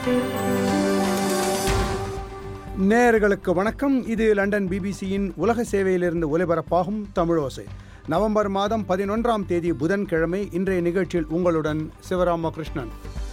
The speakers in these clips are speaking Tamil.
நேயர்களுக்கு வணக்கம் இது லண்டன் பிபிசியின் உலக சேவையிலிருந்து ஒலிபரப்பாகும் தமிழோசை நவம்பர் மாதம் பதினொன்றாம் தேதி புதன்கிழமை இன்றைய நிகழ்ச்சியில் உங்களுடன் சிவராமகிருஷ்ணன்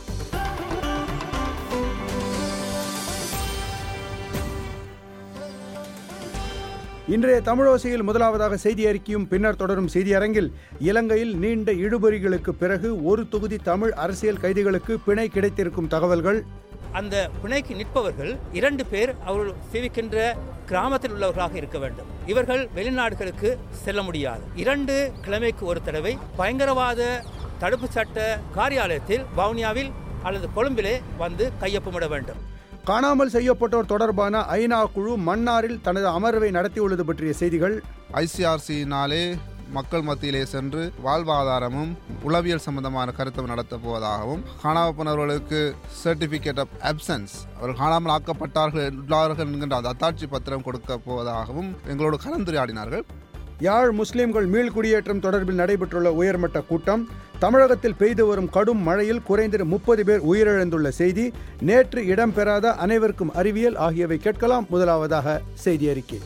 இன்றைய தமிழோசையில் முதலாவதாக செய்தி அறிக்கையும் பின்னர் தொடரும் செய்தி அரங்கில் இலங்கையில் நீண்ட இழுபறிகளுக்கு பிறகு ஒரு தொகுதி தமிழ் அரசியல் கைதிகளுக்கு பிணை கிடைத்திருக்கும் தகவல்கள் அந்த பிணைக்கு நிற்பவர்கள் இரண்டு பேர் அவர்கள் சேவிக்கின்ற கிராமத்தில் உள்ளவர்களாக இருக்க வேண்டும் இவர்கள் வெளிநாடுகளுக்கு செல்ல முடியாது இரண்டு கிழமைக்கு ஒரு தடவை பயங்கரவாத தடுப்பு சட்ட காரியாலயத்தில் வவுனியாவில் அல்லது கொழும்பிலே வந்து கையொப்பமிட வேண்டும் காணாமல் செய்யப்பட்டோர் தொடர்பான ஐநா குழு மன்னாரில் தனது அமர்வை நடத்தியுள்ளது பற்றிய செய்திகள் ஐசிஆர்சியினாலே மக்கள் மத்தியிலே சென்று வாழ்வாதாரமும் உளவியல் சம்பந்தமான கருத்தும் நடத்த போவதாகவும் காணாமல் போனவர்களுக்கு சர்டிபிகேட் ஆஃப் அப்சன்ஸ் அவர்கள் காணாமல் ஆக்கப்பட்டார்கள் உள்ளார்கள் என்கின்ற அந்த அத்தாட்சி பத்திரம் கொடுக்க போவதாகவும் எங்களோடு கலந்துரையாடினார்கள் யாழ் முஸ்லிம்கள் மீள்குடியேற்றம் தொடர்பில் நடைபெற்றுள்ள உயர்மட்ட கூட்டம் தமிழகத்தில் பெய்து வரும் கடும் மழையில் குறைந்தது முப்பது பேர் உயிரிழந்துள்ள செய்தி நேற்று இடம்பெறாத அனைவருக்கும் அறிவியல் ஆகியவை கேட்கலாம் முதலாவதாக செய்தி அறிக்கை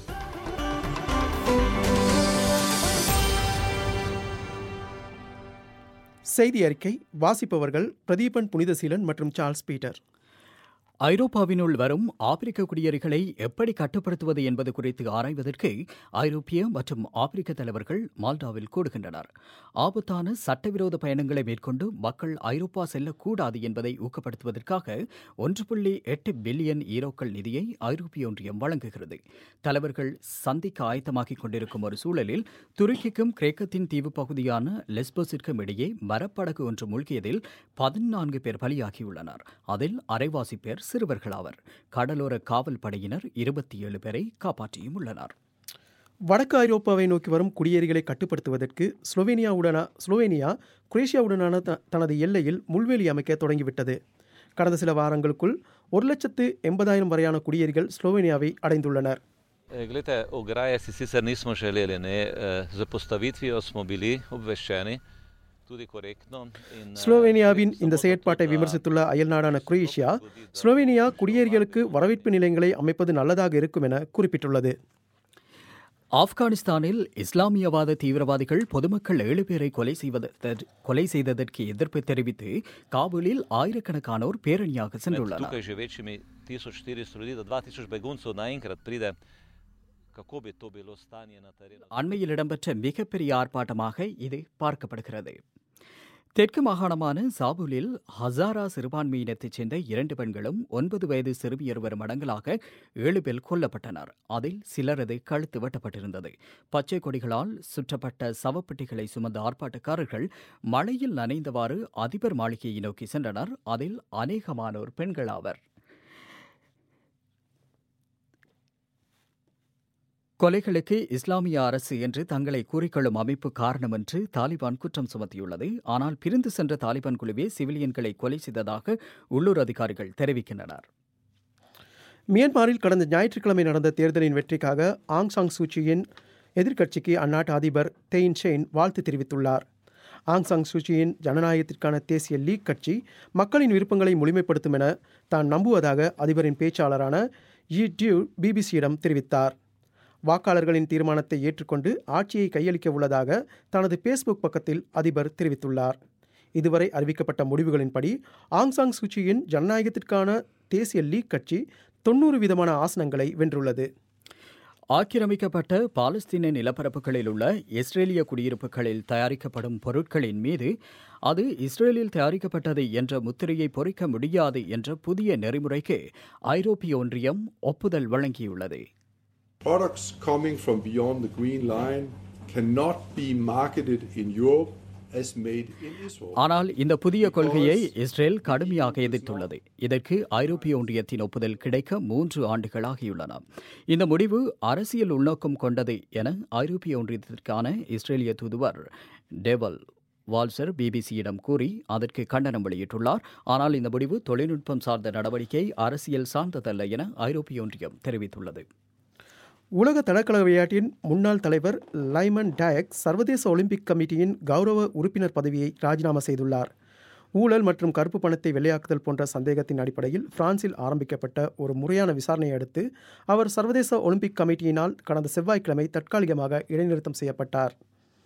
செய்தி அறிக்கை வாசிப்பவர்கள் பிரதீபன் புனிதசீலன் மற்றும் சார்ல்ஸ் பீட்டர் ஐரோப்பாவினுள் வரும் ஆப்பிரிக்க குடியேறிகளை எப்படி கட்டுப்படுத்துவது என்பது குறித்து ஆராய்வதற்கு ஐரோப்பிய மற்றும் ஆப்பிரிக்க தலைவர்கள் மால்டாவில் கூடுகின்றனர் ஆபத்தான சட்டவிரோத பயணங்களை மேற்கொண்டு மக்கள் ஐரோப்பா செல்லக்கூடாது என்பதை ஊக்கப்படுத்துவதற்காக ஒன்று புள்ளி எட்டு பில்லியன் ஈரோக்கள் நிதியை ஐரோப்பிய ஒன்றியம் வழங்குகிறது தலைவர்கள் சந்திக்க ஆயத்தமாகிக் கொண்டிருக்கும் ஒரு சூழலில் துருக்கிக்கும் கிரேக்கத்தின் தீவு பகுதியான லெஸ்போஸிற்கும் இடையே மரப்படகு ஒன்று மூழ்கியதில் பதினான்கு பேர் பலியாகியுள்ளனர் அதில் அரைவாசி பேர் சிறுவர்களாவர் கடலோர காவல் படையினர் இருபத்தி ஏழு பேரை காப்பாற்றியும் உள்ளனர் வடக்கு ஐரோப்பாவை நோக்கி வரும் குடியேறிகளை கட்டுப்படுத்துவதற்கு ஸ்லோவேனியாவுடனா ஸ்லோவேனியா குரேஷியாவுடனான த- தனது எல்லையில் முள்வேலி அமைக்க தொடங்கிவிட்டது கடந்த சில வாரங்களுக்குள் ஒரு லட்சத்து எண்பதாயிரம் வரையான குடியேறிகள் ஸ்லோவேனியாவை அடைந்துள்ளனர் Eh, Glejte, ograje si sicer nismo želeli, ne, eh, z postavitvijo smo bili obveščeni, tudi korektno. In, eh, ஸ்லோவேனியாவின் v இந்த soboto செயற்பாட்டை tudi na விமர்சித்துள்ள அயல்நாடான குரேஷியா zgodi, da ஸ்லோவேனியா குடியேறிகளுக்கு வரவேற்பு நிலையங்களை அமைப்பது நல்லதாக இருக்கும் என குறிப்பிட்டுள்ளது ஆப்கானிஸ்தானில் இஸ்லாமியவாத தீவிரவாதிகள் பொதுமக்கள் ஏழு பேரை கொலை செய்வதற்கு கொலை செய்ததற்கு எதிர்ப்பு தெரிவித்து காபூலில் ஆயிரக்கணக்கானோர் பேரணியாக med சென்றுள்ளனர் tukaj živečimi 1400 ljudi, da 2000 beguncev naenkrat pride, kako bi to bilo stanje na terenu? அண்மையில் இடம்பெற்ற மிகப்பெரிய ஆர்ப்பாட்டமாக இது பார்க்கப்படுகிறது தெற்கு மாகாணமான சாபூலில் ஹசாரா சிறுபான்மையினத்தைச் சேர்ந்த இரண்டு பெண்களும் ஒன்பது வயது சிறுமியொருவரும் அடங்கலாக ஏழு பேர் கொல்லப்பட்டனர் அதில் சிலரது கழுத்து வெட்டப்பட்டிருந்தது பச்சை கொடிகளால் சுற்றப்பட்ட சவப்பெட்டிகளை சுமந்த ஆர்ப்பாட்டக்காரர்கள் மழையில் நனைந்தவாறு அதிபர் மாளிகையை நோக்கி சென்றனர் அதில் அநேகமானோர் பெண்களாவர் கொலைகளுக்கு இஸ்லாமிய அரசு என்று தங்களை கூறிக்கொள்ளும் அமைப்பு காரணம் என்று தாலிபான் குற்றம் சுமத்தியுள்ளது ஆனால் பிரிந்து சென்ற தாலிபான் குழுவே சிவிலியன்களை கொலை செய்ததாக உள்ளூர் அதிகாரிகள் தெரிவிக்கின்றனர் மியான்மரில் கடந்த ஞாயிற்றுக்கிழமை நடந்த தேர்தலின் வெற்றிக்காக ஆங் சாங் சூச்சியின் எதிர்க்கட்சிக்கு அந்நாட்டு அதிபர் தெயின் ஷெயின் வாழ்த்து தெரிவித்துள்ளார் ஆங் சாங் சூச்சியின் ஜனநாயகத்திற்கான தேசிய லீக் கட்சி மக்களின் விருப்பங்களை முழுமைப்படுத்தும் என தான் நம்புவதாக அதிபரின் பேச்சாளரான யி டியூ பிபிசியிடம் தெரிவித்தார் வாக்காளர்களின் தீர்மானத்தை ஏற்றுக்கொண்டு ஆட்சியை கையளிக்க உள்ளதாக தனது ஃபேஸ்புக் பக்கத்தில் அதிபர் தெரிவித்துள்ளார் இதுவரை அறிவிக்கப்பட்ட முடிவுகளின்படி ஆங் சாங் சூச்சியின் ஜனநாயகத்திற்கான தேசிய லீக் கட்சி தொண்ணூறு விதமான ஆசனங்களை வென்றுள்ளது ஆக்கிரமிக்கப்பட்ட பாலஸ்தீன நிலப்பரப்புகளில் உள்ள இஸ்ரேலிய குடியிருப்புகளில் தயாரிக்கப்படும் பொருட்களின் மீது அது இஸ்ரேலில் தயாரிக்கப்பட்டது என்ற முத்திரையை பொறிக்க முடியாது என்ற புதிய நெறிமுறைக்கு ஐரோப்பிய ஒன்றியம் ஒப்புதல் வழங்கியுள்ளது Products coming from beyond the green line cannot be marketed in Europe as made in Israel. ஆனால் இந்த புதிய கொள்கையை இஸ்ரேல் கடுமையாக எதிர்த்துள்ளது இதற்கு ஐரோப்பிய ஒன்றியத்தின் ஒப்புதல் கிடைக்க மூன்று ஆண்டுகளாகியுள்ளன இந்த முடிவு அரசியல் உள்நோக்கம் கொண்டது என ஐரோப்பிய ஒன்றியத்திற்கான இஸ்ரேலிய தூதுவர் டெவல் வால்சர் பிபிசியிடம் கூறி அதற்கு கண்டனம் வெளியிட்டுள்ளார் ஆனால் இந்த முடிவு தொழில்நுட்பம் சார்ந்த நடவடிக்கை அரசியல் சார்ந்ததல்ல என ஐரோப்பிய ஒன்றியம் தெரிவித்துள்ளது உலக தடகள விளையாட்டின் முன்னாள் தலைவர் லைமன் டயக் சர்வதேச ஒலிம்பிக் கமிட்டியின் கௌரவ உறுப்பினர் பதவியை ராஜினாமா செய்துள்ளார் ஊழல் மற்றும் கருப்பு பணத்தை வெளியாக்குதல் போன்ற சந்தேகத்தின் அடிப்படையில் பிரான்சில் ஆரம்பிக்கப்பட்ட ஒரு முறையான விசாரணையை அடுத்து அவர் சர்வதேச ஒலிம்பிக் கமிட்டியினால் கடந்த செவ்வாய்க்கிழமை தற்காலிகமாக இடைநிறுத்தம் செய்யப்பட்டார்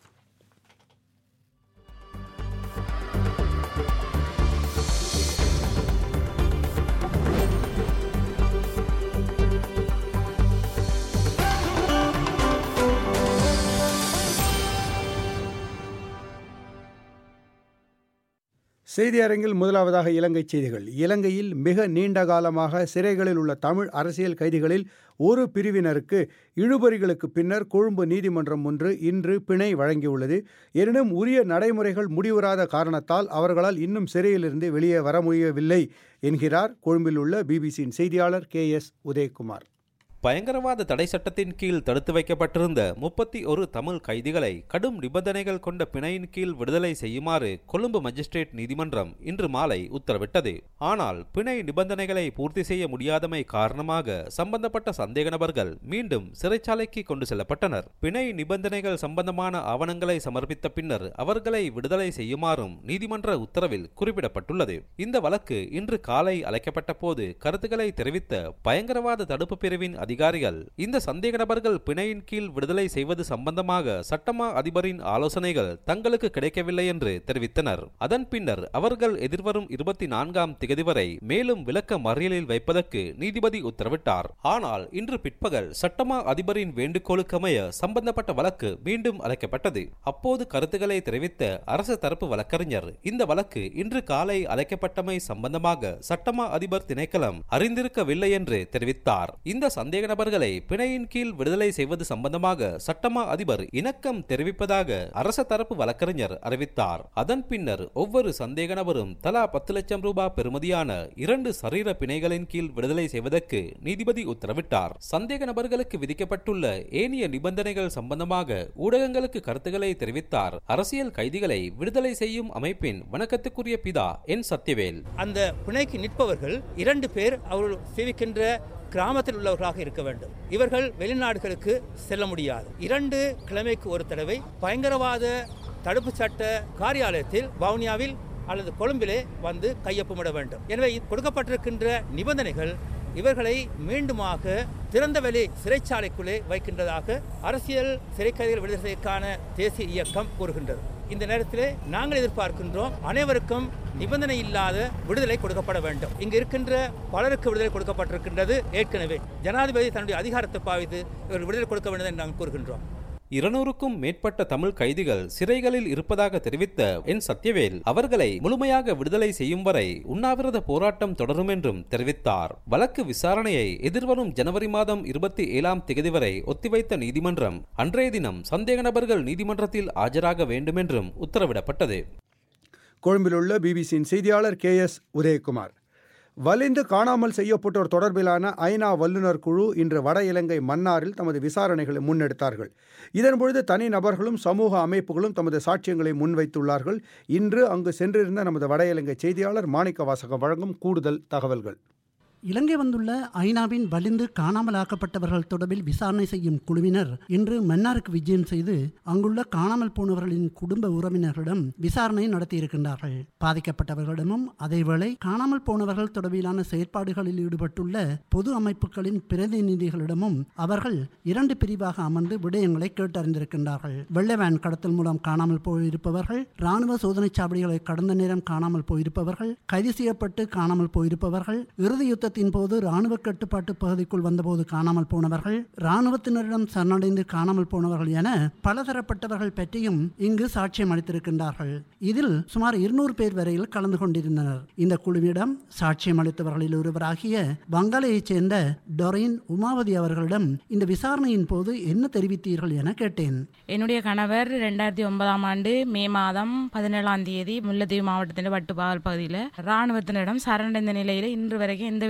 செய்தி அரங்கில் முதலாவதாக இலங்கை செய்திகள் இலங்கையில் மிக நீண்ட காலமாக சிறைகளில் உள்ள தமிழ் அரசியல் கைதிகளில் ஒரு பிரிவினருக்கு இழுபறிகளுக்கு பின்னர் கொழும்பு நீதிமன்றம் ஒன்று இன்று பிணை வழங்கியுள்ளது எனினும் உரிய நடைமுறைகள் முடிவுறாத காரணத்தால் அவர்களால் இன்னும் சிறையிலிருந்து வெளியே வர முடியவில்லை என்கிறார் கொழும்பில் உள்ள பிபிசியின் செய்தியாளர் கே எஸ் உதயகுமார் பயங்கரவாத தடை சட்டத்தின் கீழ் தடுத்து வைக்கப்பட்டிருந்த முப்பத்தி ஒரு தமிழ் கைதிகளை கடும் நிபந்தனைகள் கொண்ட பிணையின் கீழ் விடுதலை செய்யுமாறு கொழும்பு மஜிஸ்ட்ரேட் நீதிமன்றம் இன்று மாலை உத்தரவிட்டது ஆனால் பிணை நிபந்தனைகளை பூர்த்தி செய்ய முடியாதமை காரணமாக சம்பந்தப்பட்ட சந்தேக நபர்கள் மீண்டும் சிறைச்சாலைக்கு கொண்டு செல்லப்பட்டனர் பிணை நிபந்தனைகள் சம்பந்தமான ஆவணங்களை சமர்ப்பித்த பின்னர் அவர்களை விடுதலை செய்யுமாறும் நீதிமன்ற உத்தரவில் குறிப்பிடப்பட்டுள்ளது இந்த வழக்கு இன்று காலை அழைக்கப்பட்ட போது கருத்துக்களை தெரிவித்த பயங்கரவாத தடுப்பு பிரிவின் அதிகாரிகள் இந்த சந்தேக நபர்கள் பிணையின் கீழ் விடுதலை செய்வது சம்பந்தமாக சட்டமா அதிபரின் ஆலோசனைகள் தங்களுக்கு கிடைக்கவில்லை என்று தெரிவித்தனர் அதன் பின்னர் அவர்கள் எதிர்வரும் இருபத்தி நான்காம் திகதி வரை மேலும் விளக்க மறியலில் வைப்பதற்கு நீதிபதி உத்தரவிட்டார் ஆனால் இன்று பிற்பகல் சட்டமா அதிபரின் வேண்டுகோளுக்கமைய சம்பந்தப்பட்ட வழக்கு மீண்டும் அழைக்கப்பட்டது அப்போது கருத்துக்களை தெரிவித்த அரசு தரப்பு வழக்கறிஞர் இந்த வழக்கு இன்று காலை அழைக்கப்பட்டமை சம்பந்தமாக சட்டமா அதிபர் திணைக்களம் அறிந்திருக்கவில்லை என்று தெரிவித்தார் இந்த சந்தேக நபர்களை பிணையின் கீழ் விடுதலை செய்வது சம்பந்தமாக சட்டமா அதிபர் இணக்கம் தெரிவிப்பதாக அரச தரப்பு வழக்கறிஞர் அறிவித்தார் அதன் பின்னர் ஒவ்வொரு சந்தேக நபரும் தலா பத்து லட்சம் ரூபாய் பெறுமதியான இரண்டு சரீர பிணைகளின் கீழ் விடுதலை செய்வதற்கு நீதிபதி உத்தரவிட்டார் சந்தேக நபர்களுக்கு விதிக்கப்பட்டுள்ள ஏனைய நிபந்தனைகள் சம்பந்தமாக ஊடகங்களுக்கு கருத்துக்களை தெரிவித்தார் அரசியல் கைதிகளை விடுதலை செய்யும் அமைப்பின் வணக்கத்துக்குரிய பிதா என் சத்யவேல் அந்த பிணைக்கு நிற்பவர்கள் இரண்டு பேர் அவர்கள் சேவிக்கின்ற கிராமத்தில் உள்ளவர்களாக இருக்க வேண்டும் இவர்கள் வெளிநாடுகளுக்கு செல்ல முடியாது இரண்டு கிழமைக்கு ஒரு தடவை பயங்கரவாத தடுப்பு சட்ட காரியாலயத்தில் வவுனியாவில் அல்லது கொழும்பிலே வந்து கையொப்பமிட வேண்டும் எனவே கொடுக்கப்பட்டிருக்கின்ற நிபந்தனைகள் இவர்களை மீண்டுமாக திறந்தவெளி சிறைச்சாலைக்குள்ளே வைக்கின்றதாக அரசியல் சிறை கைதிகள் விடுதலைக்கான தேசிய இயக்கம் கூறுகின்றது இந்த நேரத்திலே நாங்கள் எதிர்பார்க்கின்றோம் அனைவருக்கும் நிபந்தனை இல்லாத விடுதலை கொடுக்கப்பட வேண்டும் இங்கு இருக்கின்ற பலருக்கு விடுதலை கொடுக்கப்பட்டிருக்கின்றது ஏற்கனவே ஜனாதிபதி தன்னுடைய அதிகாரத்தை பாவித்து இவர் விடுதலை கொடுக்க வேண்டும் என்று நாங்கள் கூறுகின்றோம் இருநூறுக்கும் மேற்பட்ட தமிழ் கைதிகள் சிறைகளில் இருப்பதாக தெரிவித்த என் சத்யவேல் அவர்களை முழுமையாக விடுதலை செய்யும் வரை உண்ணாவிரத போராட்டம் தொடரும் என்றும் தெரிவித்தார் வழக்கு விசாரணையை எதிர்வரும் ஜனவரி மாதம் இருபத்தி ஏழாம் தேதி வரை ஒத்திவைத்த நீதிமன்றம் அன்றைய தினம் சந்தேக நபர்கள் நீதிமன்றத்தில் ஆஜராக வேண்டும் என்றும் உத்தரவிடப்பட்டது கொழும்பில் உள்ள பிபிசியின் செய்தியாளர் கே எஸ் உதயகுமார் வலிந்து காணாமல் செய்யப்பட்டோர் தொடர்பிலான ஐநா வல்லுநர் குழு இன்று வட இலங்கை மன்னாரில் தமது விசாரணைகளை முன்னெடுத்தார்கள் இதன்பொழுது தனி நபர்களும் சமூக அமைப்புகளும் தமது சாட்சியங்களை முன்வைத்துள்ளார்கள் இன்று அங்கு சென்றிருந்த நமது வட இலங்கை செய்தியாளர் மாணிக்க வாசகம் வழங்கும் கூடுதல் தகவல்கள் இலங்கை வந்துள்ள ஐநாவின் வலிந்து காணாமலாக்கப்பட்டவர்கள் தொடர்பில் விசாரணை செய்யும் குழுவினர் இன்று மன்னாருக்கு விஜயம் செய்து அங்குள்ள காணாமல் போனவர்களின் குடும்ப உறவினர்களிடம் விசாரணை நடத்தியிருக்கின்றார்கள் பாதிக்கப்பட்டவர்களிடமும் அதேவேளை காணாமல் போனவர்கள் தொடர்பிலான செயற்பாடுகளில் ஈடுபட்டுள்ள பொது அமைப்புகளின் பிரதிநிதிகளிடமும் அவர்கள் இரண்டு பிரிவாக அமர்ந்து விடயங்களை கேட்டறிந்திருக்கின்றார்கள் வெள்ளவேன் கடத்தல் மூலம் காணாமல் போயிருப்பவர்கள் ராணுவ சோதனை சாவடிகளை கடந்த நேரம் காணாமல் போயிருப்பவர்கள் கைது செய்யப்பட்டு காணாமல் போயிருப்பவர்கள் இறுதி யுத்தத்தின் போது ராணுவ கட்டுப்பாட்டு பகுதிக்குள் வந்தபோது காணாமல் போனவர்கள் ராணுவத்தினரிடம் சரணடைந்து காணாமல் போனவர்கள் என பலதரப்பட்டவர்கள் பற்றியும் இங்கு சாட்சியம் அளித்திருக்கின்றார்கள் இதில் சுமார் இருநூறு பேர் வரையில் கலந்து கொண்டிருந்தனர் இந்த குழுவிடம் சாட்சியம் அளித்தவர்களில் ஒருவராகிய வங்காளையைச் சேர்ந்த டொரின் உமாவதி அவர்களிடம் இந்த விசாரணையின் போது என்ன தெரிவித்தீர்கள் என கேட்டேன் என்னுடைய கணவர் ரெண்டாயிரத்தி ஒன்பதாம் ஆண்டு மே மாதம் பதினேழாம் தேதி முல்லைத்தீவு மாவட்டத்தின் வட்டுப்பாவல் பகுதியில் ராணுவத்தினரிடம் சரணடைந்த நிலையில் இன்று வரைக்கும் எந்தவித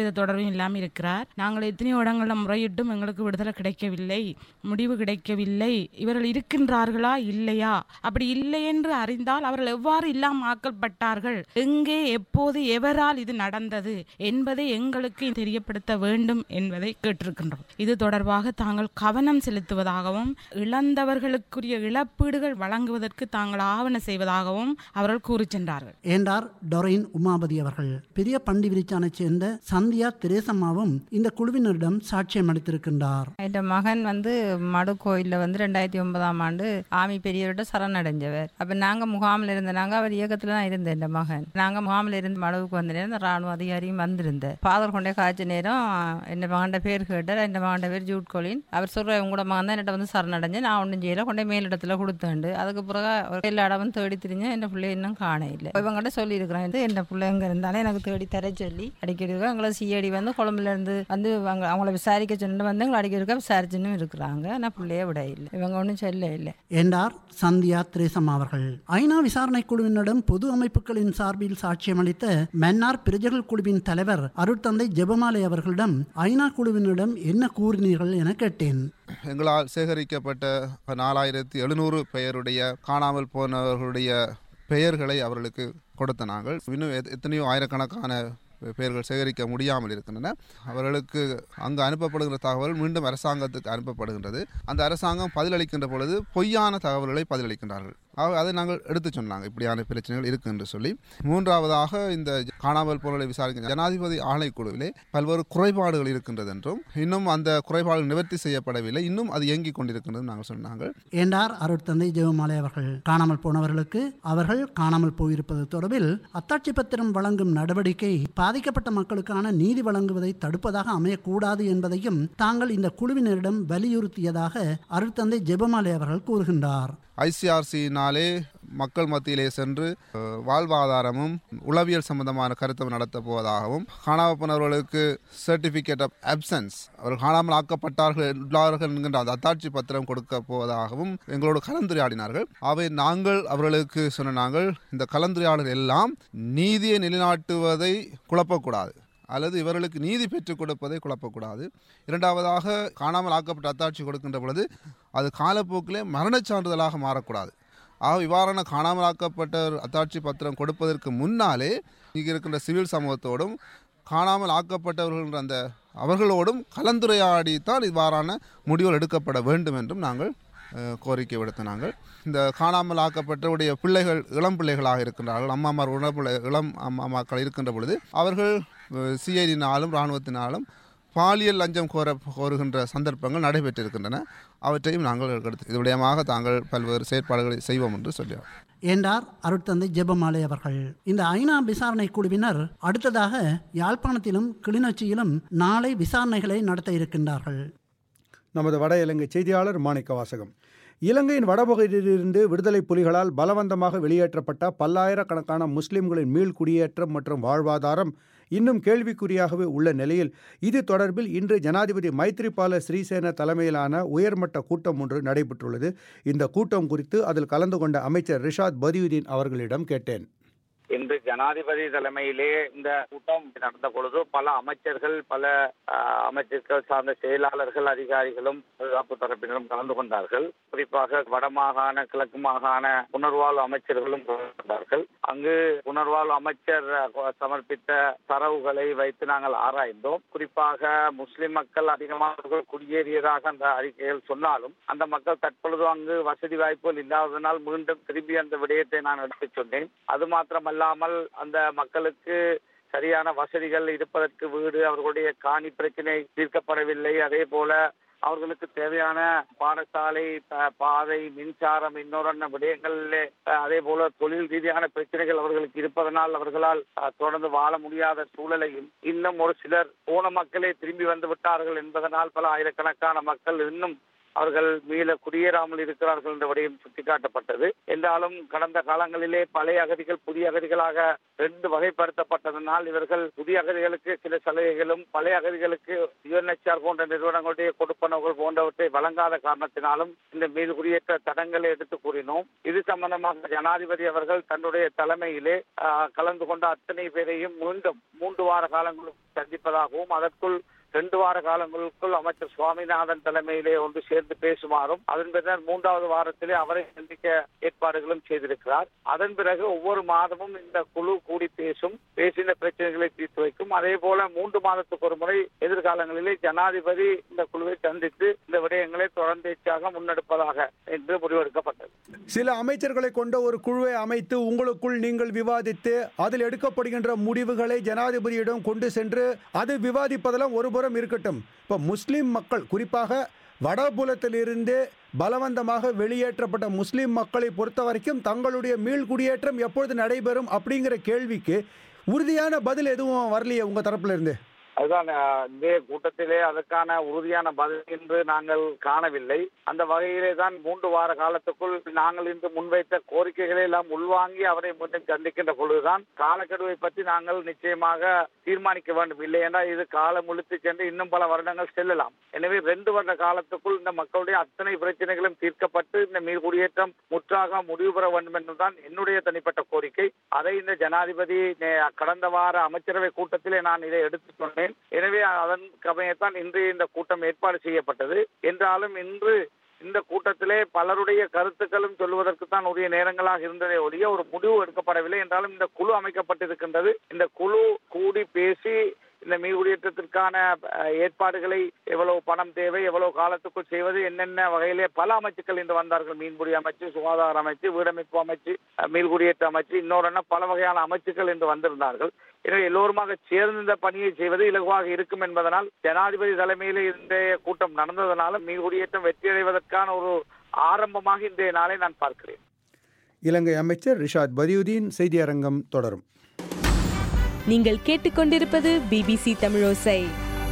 எந்தவித தொடர்பும் இல்லாமல் இருக்கிறார் நாங்கள் எத்தனையோ இடங்களில் முறையிட்டும் எங்களுக்கு விடுதலை கிடைக்கவில்லை முடிவு கிடைக்கவில்லை இவர்கள் இருக்கின்றார்களா இல்லையா அப்படி இல்லை என்று அறிந்தால் அவர்கள் எவ்வாறு இல்லாமல் ஆக்கப்பட்டார்கள் எங்கே எப்போது எவரால் இது நடந்தது என்பதை எங்களுக்கு தெரியப்படுத்த வேண்டும் என்பதை கேட்டிருக்கின்றோம் இது தொடர்பாக தாங்கள் கவனம் செலுத்துவதாகவும் இழந்தவர்களுக்குரிய இழப்பீடுகள் வழங்குவதற்கு தாங்கள் ஆவண செய்வதாகவும் அவர்கள் கூறி சென்றார்கள் என்றார் டொரைன் உமாபதி அவர்கள் பெரிய பண்டி விரிச்சானைச் சேர்ந்த சந்தியா திரேசம்மாவும் இந்த குழுவினரிடம் சாட்சியம் அளித்திருக்கின்றார் என் மகன் வந்து மடு கோயிலில் வந்து ரெண்டாயிரத்தி ஒன்பதாம் ஆண்டு ஆமி பெரியவர்கிட்ட சரணடைஞ்சவர் அப்போ நாங்கள் முகாமில் இருந்தனாங்க அவர் இயக்கத்தில் தான் இருந்தேன் என் மகன் நாங்கள் முகாமில் இருந்து மடுவுக்கு வந்த நேரம் இந்த ராணுவ அதிகாரியும் வந்திருந்தேன் ஃபாதர் கொண்டே காய்ச்ச நேரம் என் மகன்ட பேர் கேட்டார் என் மகன்ட பேர் ஜூட் கோலின் அவர் சொல்கிற உங்களோட மகன் தான் என்கிட்ட வந்து சரணடைஞ்சு நான் ஒன்றும் செய்யல கொண்டே மேலிடத்துல கொடுத்தேன்டு அதுக்கு பிறகு ஒரு எல்லா இடமும் தேடி திரிஞ்சேன் என் பிள்ளை இன்னும் காண இல்லை இவங்ககிட்ட சொல்லியிருக்கிறேன் இது என் பிள்ளை எங்கே இருந்தாலும் எனக்கு தேடி தர சொல்லி அடிக்கடி இருக்கா எங்களை சிஐடி வந்து கொழம்புல இருந்து வந்து அவங்க அவங்கள விசாரிக்க சொன்ன வந்து எங்களை அடிக்கடி இருக்கா விசாரிச்சுன்னு இருக்கிறாங்க ஆனால் பிள்ளையே விட இல்லை இவங்க ஒன்றும் சொல்ல இல்லை என்றார் சந்தியா திரேசம்மா அவர்கள் ஐநா விசாரணை குழுவினரிடம் பொது அமைப்புகளின் சார்பில் சாட்சியமளித்த மன்னார் பிரஜைகள் குழுவின் தலைவர் அருட்தந்தை ஜெபமாலை அவர்களிடம் ஐநா குழுவினரிடம் என்ன கூறினீர்கள் என கேட்டேன் எங்களால் சேகரிக்கப்பட்ட நாலாயிரத்தி எழுநூறு பெயருடைய காணாமல் போனவர்களுடைய பெயர்களை அவர்களுக்கு கொடுத்த நாங்கள் இன்னும் எத்- எத்தனையோ ஆயிரக்கணக்கான பெயர்கள் சேகரிக்க முடியாமல் இருக்கின்றன அவர்களுக்கு அங்கு அனுப்பப்படுகிற தகவல் மீண்டும் அரசாங்கத்துக்கு அனுப்பப்படுகின்றது அந்த அரசாங்கம் பதிலளிக்கின்ற பொழுது பொய்யான தகவல்களை பதிலளிக்கின்றார்கள் ஆக அதை நாங்கள் எடுத்து சொன்னாங்க இப்படியான பிரச்சனைகள் இருக்கு என்று சொல்லி மூன்றாவதாக இந்த காணாமல் போனலை விசாரிக்கும் ஜனாதிபதி ஆணைக்குழுவிலே பல்வேறு குறைபாடுகள் இருக்கின்றது என்றும் இன்னும் அந்த குறைபாடுகள் நிவர்த்தி செய்யப்படவில்லை இன்னும் அது இயங்கிக் கொண்டிருக்கின்றது நாங்கள் சொன்னாங்க என்றார் அருட்தந்தை ஜெவமாலை அவர்கள் காணாமல் போனவர்களுக்கு அவர்கள் காணாமல் போயிருப்பது தொடர்பில் அத்தாட்சி பத்திரம் வழங்கும் நடவடிக்கை பாதிக்கப்பட்ட மக்களுக்கான நீதி வழங்குவதை தடுப்பதாக அமையக்கூடாது என்பதையும் தாங்கள் இந்த குழுவினரிடம் வலியுறுத்தியதாக அருட்தந்தை ஜெபமாலை அவர்கள் கூறுகின்றார் ஐசிஆர்சியினாலே மக்கள் மத்தியிலே சென்று அஹ், வாழ்வாதாரமும் உளவியல் சம்பந்தமான கருத்து நடத்தப் போவதாகவும் காணாமல் போனவர்களுக்கு சர்டிஃபிகேட் ஆஃப் அப்சன்ஸ் அவர்கள் காணாமல் ஆக்கப்பட்டார்கள் உள்ளார்கள் என்கின்ற அந்த அத்தாட்சி பத்திரம் கொடுக்க போவதாகவும் எங்களோடு கலந்துரையாடினார்கள் அவை நாங்கள் அவர்களுக்கு சொன்ன நாங்கள் இந்த கலந்துரையாடல் எல்லாம் நீதியை நிலைநாட்டுவதை குழப்பக்கூடாது அல்லது இவர்களுக்கு நீதி பெற்றுக் கொடுப்பதை குழப்பக்கூடாது இரண்டாவதாக காணாமல் ஆக்கப்பட்ட அத்தாட்சி கொடுக்கின்ற பொழுது அது காலப்போக்கிலே மரணச் சான்றிதழாக மாறக்கூடாது ஆக இவ்வாறான காணாமல் ஆக்கப்பட்ட அத்தாட்சி பத்திரம் கொடுப்பதற்கு முன்னாலே இங்கே இருக்கின்ற சிவில் சமூகத்தோடும் காணாமல் ஆக்கப்பட்டவர்கள் அந்த அவர்களோடும் கலந்துரையாடி தான் இவ்வாறான முடிவுகள் எடுக்கப்பட வேண்டும் என்றும் நாங்கள் அஹ், கோரிக்கை விடுத்த நாங்கள் இந்த காணாமல் ஆக்கப்பட்டவருடைய பிள்ளைகள் இளம் பிள்ளைகளாக இருக்கின்றார்கள் அம்மாமார் உணர் பிள்ளை இளம் அம்மாக்கள் இருக்கின்ற பொழுது அவர்கள் சிஐடினாலும் இராணுவத்தினாலும் பாலியல் லஞ்சம் கோர கோருகின்ற சந்தர்ப்பங்கள் நடைபெற்றிருக்கின்றன அவற்றையும் நாங்கள் எடுத்து இது விடயமாக தாங்கள் பல்வேறு செயற்பாடுகளை செய்வோம் என்று சொல்லியோம் என்றார் அருட்தந்தை ஜெபமாலை அவர்கள் இந்த ஐநா விசாரணை குழுவினர் அடுத்ததாக யாழ்ப்பாணத்திலும் கிளிநொச்சியிலும் நாளை விசாரணைகளை நடத்த இருக்கின்றார்கள் நமது வட இலங்கை செய்தியாளர் மாணிக்க வாசகம் இலங்கையின் வடபகுதியிலிருந்து விடுதலை புலிகளால் பலவந்தமாக வெளியேற்றப்பட்ட பல்லாயிரக்கணக்கான முஸ்லிம்களின் மீள் குடியேற்றம் மற்றும் வாழ்வாதாரம் இன்னும் கேள்விக்குறியாகவே உள்ள நிலையில் இது தொடர்பில் இன்று ஜனாதிபதி மைத்ரிபால ஸ்ரீசேன தலைமையிலான உயர்மட்ட கூட்டம் ஒன்று நடைபெற்றுள்ளது இந்த கூட்டம் குறித்து அதில் கலந்து கொண்ட அமைச்சர் ரிஷாத் பதியுதீன் அவர்களிடம் கேட்டேன் இன்று ஜனாதிபதி தலைமையிலே இந்த கூட்டம் நடந்த பொழுது பல அமைச்சர்கள் பல அஹ், அமைச்சர்கள் சார்ந்த செயலாளர்கள் அதிகாரிகளும் பாதுகாப்பு தரப்பினரும் கலந்து கொண்டார்கள் குறிப்பாக வடமாகாண கிழக்கு மாகாண புனர்வாழ்வு அமைச்சர்களும் கலந்து கொண்டார்கள் அங்கு புனர்வாழ்வு அமைச்சர் அஹ், சமர்ப்பித்த தரவுகளை வைத்து நாங்கள் ஆராய்ந்தோம் குறிப்பாக முஸ்லிம் மக்கள் அதிகமாக குடியேறியதாக அந்த அறிக்கைகள் சொன்னாலும் அந்த மக்கள் தற்பொழுது அங்கு வசதி வாய்ப்புகள் இல்லாததனால் மீண்டும் திரும்பி அந்த விடயத்தை நான் எடுத்துச் சொன்னேன் அது மாத்திரமல்லாமல் அந்த மக்களுக்கு சரியான வசதிகள் இருப்பதற்கு வீடு அவர்களுடைய காணி பிரச்சனை தீர்க்கப்படவில்லை அதே போல அவர்களுக்கு தேவையான பாடசாலை ப- பாதை மின்சாரம் இன்னொரு விடயங்களிலே அஹ், அதே போல தொழில் ரீதியான பிரச்சனைகள் அவர்களுக்கு இருப்பதனால் அவர்களால் அஹ், தொடர்ந்து வாழ முடியாத சூழலையும் இன்னும் ஒரு சிலர் போன மக்களே திரும்பி வந்து விட்டார்கள் என்பதனால் பல ஆயிரக்கணக்கான மக்கள் இன்னும் அவர்கள் மீள குடியேறாமல் இருக்கிறார்கள் என்ற விடயம் சுட்டிக்காட்டப்பட்டது என்றாலும் கடந்த காலங்களிலே பழைய அகதிகள் புதிய அகதிகளாக ரெண்டு வகைப்படுத்தப்பட்டதனால் இவர்கள் புதிய அகதிகளுக்கு சில சலுகைகளும் பழைய அகதிகளுக்கு யுஎன்எச்ஆர் போன்ற நிறுவனங்களுடைய கொடுப்பனவுகள் போன்றவற்றை வழங்காத காரணத்தினாலும் இந்த மீது குடியேற்ற தடங்களை எடுத்து கூறினோம் இது சம்பந்தமாக ஜனாதிபதி அவர்கள் தன்னுடைய தலைமையிலே ஆஹ், கலந்து கொண்ட அத்தனை பேரையும் மீண்டும் மூன்று வார காலங்களுக்கு சந்திப்பதாகவும் அதற்குள் ரெண்டு வார காலங்களுக்குள் அமைச்சர் சுவாமிநாதன் தலைமையிலே ஒன்று சேர்ந்து பேசுமாறும் அதன் பின்னர் மூன்றாவது வாரத்திலே அவரை சந்திக்க ஏற்பாடுகளும் செய்திருக்கிறார் அதன் பிறகு ஒவ்வொரு மாதமும் இந்த குழு கூடி பேசும் பேசின பிரச்சனைகளை தீர்த்து வைக்கும் அதே போல மூன்று மாதத்துக்கு ஒரு முறை எதிர்காலங்களிலே ஜனாதிபதி இந்த குழுவை சந்தித்து இந்த விடயங்களை தொடர்ந்தேச்சாக முன்னெடுப்பதாக என்று முடிவெடுக்கப்பட்டது சில அமைச்சர்களை கொண்ட ஒரு குழுவை அமைத்து உங்களுக்குள் நீங்கள் விவாதித்து அதில் எடுக்கப்படுகின்ற முடிவுகளை ஜனாதிபதியிடம் கொண்டு சென்று அது விவாதிப்பதெல்லாம் ஒருபுறம் இருக்கட்டும் இப்போ முஸ்லிம் மக்கள் குறிப்பாக வடபுலத்திலிருந்து பலவந்தமாக வெளியேற்றப்பட்ட முஸ்லிம் மக்களை பொறுத்த வரைக்கும் தங்களுடைய மீள்குடியேற்றம் எப்பொழுது நடைபெறும் அப்படிங்கிற கேள்விக்கு உறுதியான பதில் எதுவும் வரலையே உங்க தரப்புல இருந்து அதுதான் அஹ், இந்த கூட்டத்திலே அதற்கான உறுதியான பதில் என்று நாங்கள் காணவில்லை அந்த வகையிலே தான் மூன்று வார காலத்துக்குள் நாங்கள் இன்று முன்வைத்த கோரிக்கைகளை எல்லாம் உள்வாங்கி அவரை மீண்டும் சந்திக்கின்ற பொழுதுதான் காலக்கெடுவை பற்றி நாங்கள் நிச்சயமாக தீர்மானிக்க வேண்டும் இல்லை என்றால் இது காலம் இழுத்து சென்று இன்னும் பல வருடங்கள் செல்லலாம் எனவே ரெண்டு வருட காலத்துக்குள் இந்த மக்களுடைய அத்தனை பிரச்சனைகளும் தீர்க்கப்பட்டு இந்த மீள் குடியேற்றம் முற்றாக முடிவு பெற வேண்டும் என்றுதான் என்னுடைய தனிப்பட்ட கோரிக்கை அதை இந்த ஜனாதிபதி நே- கடந்த வார அமைச்சரவை கூட்டத்திலே நான் இதை எடுத்துச் சொன்னேன் எனவே அதன் கமையத்தான் இன்று இந்த கூட்டம் ஏற்பாடு செய்யப்பட்டது என்றாலும் இன்று இந்த கூட்டத்திலே பலருடைய கருத்துக்களும் சொல்வதற்கு தான் உரிய நேரங்களாக இருந்ததே ஒழிய ஒரு முடிவு எடுக்கப்படவில்லை என்றாலும் இந்த குழு அமைக்கப்பட்டிருக்கின்றது இந்த குழு கூடி பேசி இந்த மீள்குடியேற்றத்திற்கான அஹ், ஏற்பாடுகளை எவ்வளவு பணம் தேவை எவ்வளவு காலத்துக்குள் செய்வது என்னென்ன வகையிலே பல அமைச்சுக்கள் இன்று வந்தார்கள் மீன்பிடி அமைச்சு சுகாதார அமைச்சு வீடமைப்பு அமைச்சு அஹ், மீள்குடியேற்ற அமைச்சு இன்னொரு என்ன பல வகையான அமைச்சுக்கள் இன்று வந்திருந்தார்கள் எனவே எல்லோருமாக சேர்ந்து இந்த பணியை செய்வது இலகுவாக இருக்கும் என்பதனால் ஜனாதிபதி தலைமையில் இன்றைய கூட்டம் நடந்ததனால மீள்குடியேற்றம் வெற்றியடைவதற்கான ஒரு ஆரம்பமாக இன்றைய நாளை நான் பார்க்கிறேன் இலங்கை அமைச்சர் ரிஷாத் பதியுதீன் செய்தி அரங்கம் தொடரும் நீங்கள் கேட்டுக்கொண்டிருப்பது பிபிசி தமிழோசை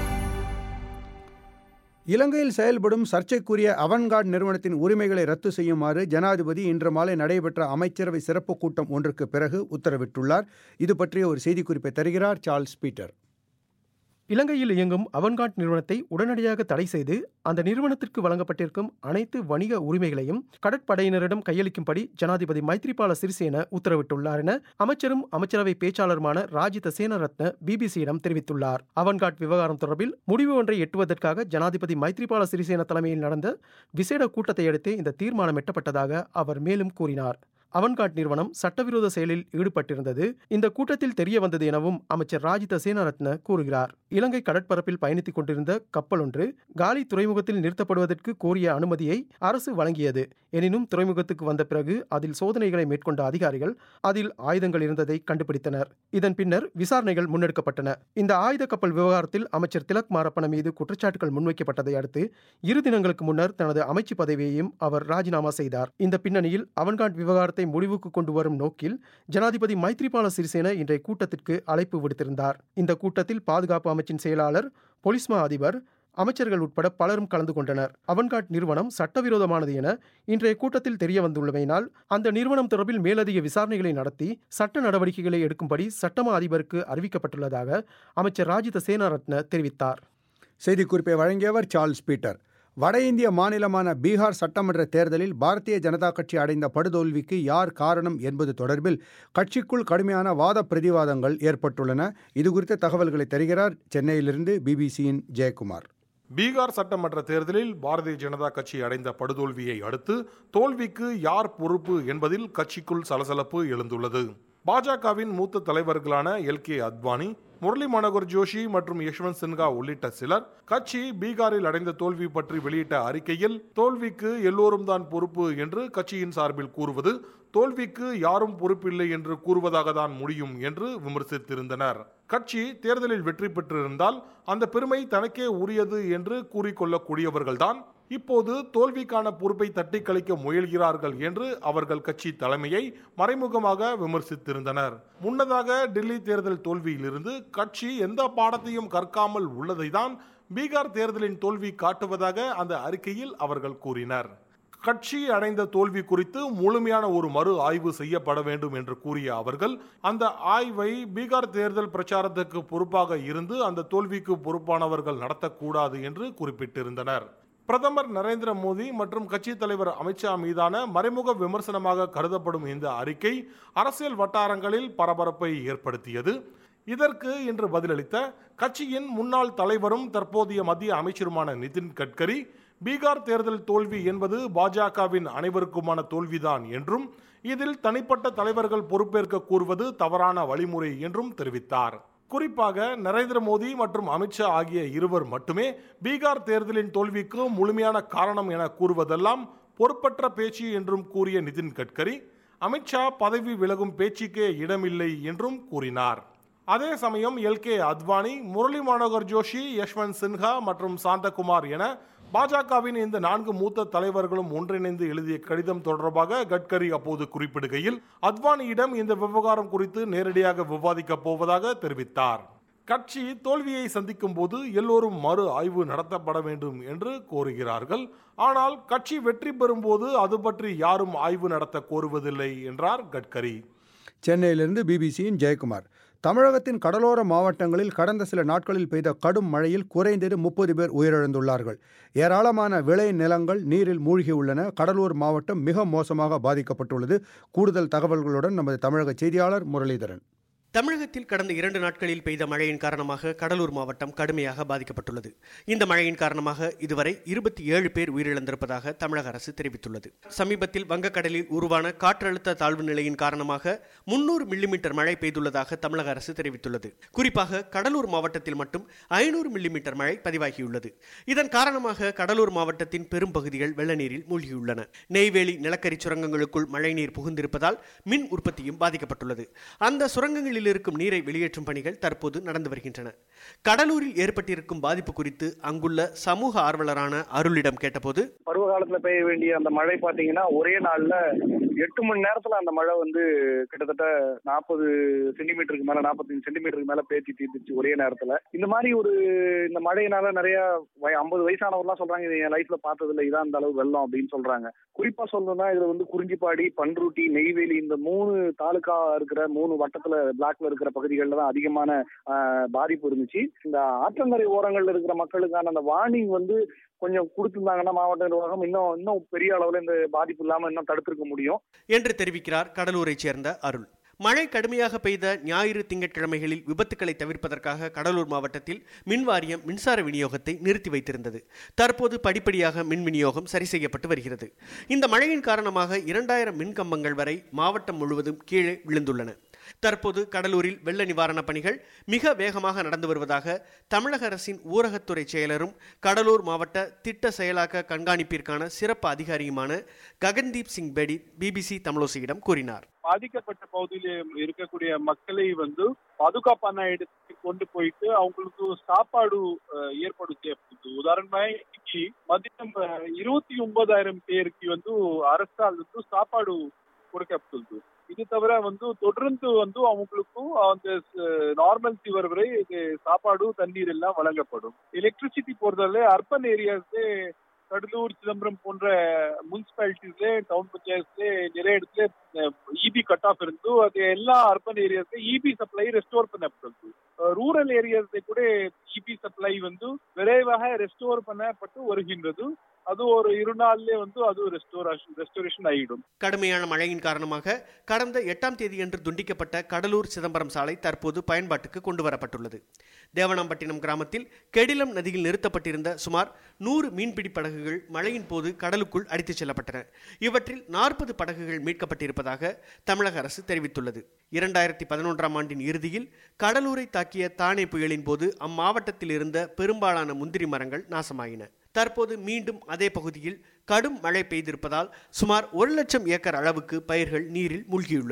இலங்கையில் செயல்படும் சர்ச்சைக்குரிய அவன்கார்ட் நிறுவனத்தின் உரிமைகளை ரத்து செய்யுமாறு ஜனாதிபதி இன்று மாலை நடைபெற்ற அமைச்சரவை சிறப்பு கூட்டம் ஒன்றுக்கு பிறகு உத்தரவிட்டுள்ளார் இது பற்றிய ஒரு செய்திக்குறிப்பை தருகிறார் சார்ல்ஸ் பீட்டர் இலங்கையில் இயங்கும் அவன்கார்ட் நிறுவனத்தை உடனடியாக தடை செய்து அந்த நிறுவனத்திற்கு வழங்கப்பட்டிருக்கும் அனைத்து வணிக உரிமைகளையும் கடற்படையினரிடம் கையளிக்கும்படி ஜனாதிபதி மைத்ரிபால சிறிசேன உத்தரவிட்டுள்ளார் என அமைச்சரும் அமைச்சரவை பேச்சாளருமான ராஜித சேனரத்ன பிபிசியிடம் தெரிவித்துள்ளார் அவன்கார்ட் விவகாரம் தொடர்பில் முடிவு ஒன்றை எட்டுவதற்காக ஜனாதிபதி மைத்ரிபால சிறிசேன தலைமையில் நடந்த விசேட கூட்டத்தை அடுத்தே இந்த தீர்மானம் எட்டப்பட்டதாக அவர் மேலும் கூறினார் அவன்கார்ட் நிறுவனம் சட்டவிரோத செயலில் ஈடுபட்டிருந்தது இந்த கூட்டத்தில் தெரிய வந்தது எனவும் அமைச்சர் ராஜித சேனாரத்ன கூறுகிறார் இலங்கை கடற்பரப்பில் பயணித்துக் கொண்டிருந்த கப்பல் ஒன்று காலி துறைமுகத்தில் நிறுத்தப்படுவதற்கு கோரிய அனுமதியை அரசு வழங்கியது எனினும் துறைமுகத்துக்கு வந்த பிறகு அதில் சோதனைகளை மேற்கொண்ட அதிகாரிகள் அதில் ஆயுதங்கள் இருந்ததை கண்டுபிடித்தனர் இதன் பின்னர் விசாரணைகள் முன்னெடுக்கப்பட்டன இந்த ஆயுத கப்பல் விவகாரத்தில் அமைச்சர் திலக் மாரப்பன மீது குற்றச்சாட்டுகள் முன்வைக்கப்பட்டதை அடுத்து இரு தினங்களுக்கு முன்னர் தனது அமைச்சு பதவியையும் அவர் ராஜினாமா செய்தார் இந்த பின்னணியில் அவன்கார்ட் விவகாரத்தை முடிவுக்கு கொண்டு வரும் நோக்கில் ஜனாதிபதி மைத்ரிபால சிறிசேன இன்றைய கூட்டத்திற்கு அழைப்பு விடுத்திருந்தார் இந்த கூட்டத்தில் பாதுகாப்பு அமைச்சின் செயலாளர் பொலிஸ்மா அதிபர் அமைச்சர்கள் உட்பட பலரும் கலந்து கொண்டனர் அவன்கார்ட் நிறுவனம் சட்டவிரோதமானது என இன்றைய கூட்டத்தில் தெரிய வந்துள்ளமையினால் அந்த நிறுவனம் தொடர்பில் மேலதிக விசாரணைகளை நடத்தி சட்ட நடவடிக்கைகளை எடுக்கும்படி சட்டமா அதிபருக்கு அறிவிக்கப்பட்டுள்ளதாக அமைச்சர் ராஜித சேனாரத்ன தெரிவித்தார் செய்திக்குறிப்பை வழங்கியவர் சார்ல்ஸ் பீட்டர் வட இந்திய மாநிலமான பீகார் சட்டமன்ற தேர்தலில் பாரதிய ஜனதா கட்சி அடைந்த படுதோல்விக்கு யார் காரணம் என்பது தொடர்பில் கட்சிக்குள் கடுமையான வாத பிரதிவாதங்கள் ஏற்பட்டுள்ளன இது குறித்த தகவல்களை தருகிறார் சென்னையிலிருந்து பிபிசியின் ஜெயக்குமார் பீகார் சட்டமன்ற தேர்தலில் பாரதிய ஜனதா கட்சி அடைந்த படுதோல்வியை அடுத்து தோல்விக்கு யார் பொறுப்பு என்பதில் கட்சிக்குள் சலசலப்பு எழுந்துள்ளது பாஜகவின் மூத்த தலைவர்களான எல் கே அத்வானி முரளி மனோகர் ஜோஷி மற்றும் யஷ்வந்த் சின்ஹா உள்ளிட்ட சிலர் கட்சி பீகாரில் அடைந்த தோல்வி பற்றி வெளியிட்ட அறிக்கையில் தோல்விக்கு எல்லோரும் தான் பொறுப்பு என்று கட்சியின் சார்பில் கூறுவது தோல்விக்கு யாரும் பொறுப்பில்லை என்று கூறுவதாக தான் முடியும் என்று விமர்சித்திருந்தனர் கட்சி தேர்தலில் வெற்றி பெற்றிருந்தால் அந்த பெருமை தனக்கே உரியது என்று கூறிக்கொள்ளக்கூடியவர்கள்தான் இப்போது தோல்விக்கான பொறுப்பை தட்டி கழிக்க முயல்கிறார்கள் என்று அவர்கள் கட்சி தலைமையை மறைமுகமாக விமர்சித்திருந்தனர் முன்னதாக டெல்லி தேர்தல் தோல்வியிலிருந்து கட்சி எந்த பாடத்தையும் கற்காமல் உள்ளதை தான் பீகார் தேர்தலின் தோல்வி காட்டுவதாக அந்த அறிக்கையில் அவர்கள் கூறினர் கட்சி அடைந்த தோல்வி குறித்து முழுமையான ஒரு மறு ஆய்வு செய்யப்பட வேண்டும் என்று கூறிய அவர்கள் அந்த ஆய்வை பீகார் தேர்தல் பிரச்சாரத்துக்கு பொறுப்பாக இருந்து அந்த தோல்விக்கு பொறுப்பானவர்கள் நடத்தக்கூடாது என்று குறிப்பிட்டிருந்தனர் பிரதமர் நரேந்திர மோடி மற்றும் கட்சி தலைவர் அமித்ஷா மீதான மறைமுக விமர்சனமாக கருதப்படும் இந்த அறிக்கை அரசியல் வட்டாரங்களில் பரபரப்பை ஏற்படுத்தியது இதற்கு இன்று பதிலளித்த கட்சியின் முன்னாள் தலைவரும் தற்போதைய மத்திய அமைச்சருமான நிதின் கட்கரி பீகார் தேர்தல் தோல்வி என்பது பாஜகவின் அனைவருக்குமான தோல்விதான் என்றும் இதில் தனிப்பட்ட தலைவர்கள் பொறுப்பேற்க கூறுவது தவறான வழிமுறை என்றும் தெரிவித்தார் குறிப்பாக நரேந்திர மோடி மற்றும் அமித்ஷா ஆகிய இருவர் மட்டுமே பீகார் தேர்தலின் தோல்விக்கு முழுமையான காரணம் என கூறுவதெல்லாம் பொறுப்பற்ற பேச்சு என்றும் கூறிய நிதின் கட்கரி அமித்ஷா பதவி விலகும் பேச்சுக்கே இடமில்லை என்றும் கூறினார் அதே சமயம் எல் கே அத்வானி முரளி மனோகர் ஜோஷி யஷ்வந்த் சின்ஹா மற்றும் சாந்தகுமார் என பாஜகவின் இந்த நான்கு மூத்த தலைவர்களும் ஒன்றிணைந்து எழுதிய கடிதம் தொடர்பாக கட்கரி அப்போது குறிப்பிடுகையில் அத்வானியிடம் இந்த விவகாரம் குறித்து நேரடியாக விவாதிக்கப் போவதாக தெரிவித்தார் கட்சி தோல்வியை சந்திக்கும் போது எல்லோரும் மறு ஆய்வு நடத்தப்பட வேண்டும் என்று கோருகிறார்கள் ஆனால் கட்சி வெற்றி பெறும்போது அது பற்றி யாரும் ஆய்வு நடத்த கோருவதில்லை என்றார் கட்கரி சென்னையிலிருந்து பிபிசியின் ஜெயக்குமார் தமிழகத்தின் கடலோர மாவட்டங்களில் கடந்த சில நாட்களில் பெய்த கடும் மழையில் குறைந்தது முப்பது பேர் உயிரிழந்துள்ளார்கள் ஏராளமான விளை நிலங்கள் நீரில் மூழ்கியுள்ளன கடலூர் மாவட்டம் மிக மோசமாக பாதிக்கப்பட்டுள்ளது கூடுதல் தகவல்களுடன் நமது தமிழக செய்தியாளர் முரளிதரன் தமிழகத்தில் கடந்த இரண்டு நாட்களில் பெய்த மழையின் காரணமாக கடலூர் மாவட்டம் கடுமையாக பாதிக்கப்பட்டுள்ளது இந்த மழையின் காரணமாக இதுவரை இருபத்தி ஏழு பேர் உயிரிழந்திருப்பதாக தமிழக அரசு தெரிவித்துள்ளது சமீபத்தில் வங்கக்கடலில் உருவான காற்றழுத்த தாழ்வு நிலையின் காரணமாக முன்னூறு மில்லிமீட்டர் மழை பெய்துள்ளதாக தமிழக அரசு தெரிவித்துள்ளது குறிப்பாக கடலூர் மாவட்டத்தில் மட்டும் ஐநூறு மில்லிமீட்டர் மழை பதிவாகியுள்ளது இதன் காரணமாக கடலூர் மாவட்டத்தின் பெரும் பகுதிகள் வெள்ள நீரில் மூழ்கியுள்ளன நெய்வேலி நிலக்கரி சுரங்கங்களுக்குள் மழைநீர் புகுந்திருப்பதால் மின் உற்பத்தியும் பாதிக்கப்பட்டுள்ளது அந்த சுரங்கங்களில் இருக்கும் நீரை வெளியேற்றும் பணிகள் தற்போது நடந்து வருகின்றன கடலூரில் ஏற்பட்டிருக்கும் பாதிப்பு குறித்து அங்குள்ள சமூக ஆர்வலரான அருளிடம் கேட்டபோது பருவ காலத்துல பெய்ய வேண்டிய அந்த மழை பாத்தீங்கன்னா ஒரே நாள்ல எட்டு மணி நேரத்துல அந்த மழை வந்து கிட்டத்தட்ட நாற்பது சென்டிமீட்டருக்கு மேல நாற்பத்தஞ்சு சென்டிமீட்டருக்கு மேல பேச்சு தீர்த்துச்சு ஒரே நேரத்துல இந்த மாதிரி ஒரு இந்த மழையினால நிறைய ஐம்பது வயசானவர்லாம் சொல்றாங்க இது என் லைஃப்ல பார்த்தது இல்லை இதான் இந்த அளவு வெள்ளம் அப்படின்னு சொல்றாங்க குறிப்பா சொல்லணும்னா இதுல வந்து குறிஞ்சிப்பாடி பன்ருட்டி நெய்வேலி இந்த மூணு தாலுக்கா இருக்கிற மூணு வட்டத்துல பிளாக்ல இருக்கிற பகுதிகளில் தான் அதிகமான பாதிப்பு இருந்துச்சு இந்த ஆற்றங்கரை ஓரங்கள்ல இருக்கிற மக்களுக்கான அந்த வார்னிங் வந்து கொஞ்சம் கொடுத்திருந்தாங்கன்னா மாவட்ட நிர்வாகம் இன்னும் இன்னும் பெரிய அளவுல இந்த பாதிப்பு இல்லாம இன்னும் தடுத்திருக்க முடியும் என்று தெரிவிக்கிறார் கடலூரைச் சேர்ந்த அருள் மழை கடுமையாக பெய்த ஞாயிறு திங்கட்கிழமைகளில் விபத்துக்களை தவிர்ப்பதற்காக கடலூர் மாவட்டத்தில் மின்வாரியம் மின்சார விநியோகத்தை நிறுத்தி வைத்திருந்தது தற்போது படிப்படியாக மின் விநியோகம் சரி செய்யப்பட்டு வருகிறது இந்த மழையின் காரணமாக இரண்டாயிரம் மின் கம்பங்கள் வரை மாவட்டம் முழுவதும் கீழே விழுந்துள்ளன தற்போது கடலூரில் வெள்ள நிவாரணப் பணிகள் மிக வேகமாக நடந்து வருவதாக தமிழக அரசின் ஊரகத்துறை செயலரும் கடலூர் மாவட்ட திட்ட செயலாக்க கண்காணிப்பிற்கான சிறப்பு அதிகாரியுமான ககன்தீப் சிங் பேடி பிபிசி தமிழோசியிடம் கூறினார் பாதிக்கப்பட்ட பகுதியில் இருக்கக்கூடிய மக்களை வந்து பாதுகாப்பான இடத்துக்கு கொண்டு போயிட்டு அவங்களுக்கு சாப்பாடு ஏற்பாடு செய்யப்படுது உதாரணமா இன்னைக்கு மதியம் இருபத்தி ஒன்பதாயிரம் பேருக்கு வந்து அரசால் வந்து சாப்பாடு கொடுக்கப்பட்டுள்ளது இது தவிர வந்து தொடர்ந்து வந்து அவங்களுக்கு அந்த நார்மல்சி வர வரை சாப்பாடு தண்ணீர் எல்லாம் வழங்கப்படும் எலக்ட்ரிசிட்டி பொறுத்தவரை அர்பன் ஏரியாஸ் கடலூர் சிதம்பரம் போன்ற முனிசிபாலிட்டிஸ்ல டவுன் பஞ்சாயத்துல நிறைய இடத்துல இபி கட் ஆஃப் இருந்து அது எல்லா அர்பன் ஏரியாஸ்ல இபி சப்ளை ரெஸ்டோர் பண்ணப்படுது ரூரல் ஏரியாஸ்ல கூட இபி சப்ளை வந்து விரைவாக ரெஸ்டோர் பண்ணப்பட்டு வருகின்றது அது ஒரு இரு நாள்லயே வந்து அது ரெஸ்டோரேஷன் ரெஸ்டோரேஷன் ஆகிடும் கடுமையான மழையின் காரணமாக கடந்த எட்டாம் தேதியன்று துண்டிக்கப்பட்ட கடலூர் சிதம்பரம் சாலை தற்போது பயன்பாட்டுக்கு கொண்டு வரப்பட்டுள்ளது தேவனாம்பட்டினம் கிராமத்தில் கெடிலம் நதியில் நிறுத்தப்பட்டிருந்த சுமார் நூறு மீன்பிடி படகுகள் மழையின் போது கடலுக்குள் அடித்துச் செல்லப்பட்டன இவற்றில் நாற்பது படகுகள் மீட்கப்பட்டிருப்பதாக தமிழக அரசு தெரிவித்துள்ளது இரண்டாயிரத்தி பதினொன்றாம் ஆண்டின் இறுதியில் கடலூரை தாக்கிய தானே புயலின் போது அம்மாவட்டத்தில் இருந்த பெரும்பாலான முந்திரி மரங்கள் நாசமாயின தற்போது மீண்டும் அதே பகுதியில் கடும் மழை பெய்திருப்பதால் சுமார் ஒரு லட்சம் ஏக்கர் அளவுக்கு பயிர்கள் நீரில் மூழ்கியுள்ளன